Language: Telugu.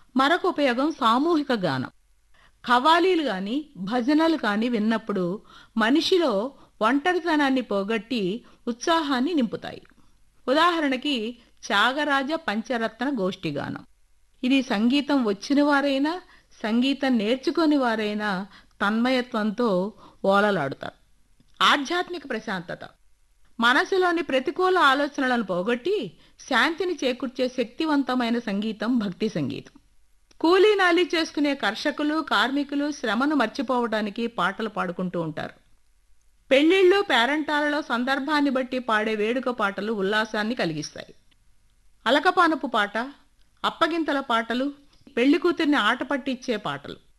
మరొక ఉపయోగం సామూహిక గానం ఖవాలీలు గాని భజనలు కాని విన్నప్పుడు మనిషిలో ఒంటరితనాన్ని పోగొట్టి ఉత్సాహాన్ని నింపుతాయి ఉదాహరణకి త్యాగరాజ పంచరత్న గోష్ఠి గానం ఇది సంగీతం వచ్చిన వారైనా సంగీతం నేర్చుకొని వారైనా తన్మయత్వంతో ఓలలాడుతారు ఆధ్యాత్మిక ప్రశాంతత మనసులోని ప్రతికూల ఆలోచనలను పోగొట్టి శాంతిని చేకూర్చే శక్తివంతమైన సంగీతం భక్తి సంగీతం కూలీ నాలి చేసుకునే కర్షకులు కార్మికులు శ్రమను మర్చిపోవడానికి పాటలు పాడుకుంటూ ఉంటారు పెళ్లిళ్ళు పేరంటాలలో సందర్భాన్ని బట్టి పాడే వేడుక పాటలు ఉల్లాసాన్ని కలిగిస్తాయి అలకపానపు పాట అప్పగింతల పాటలు పెళ్లి కూతుర్ని ఆట పట్టించే పాటలు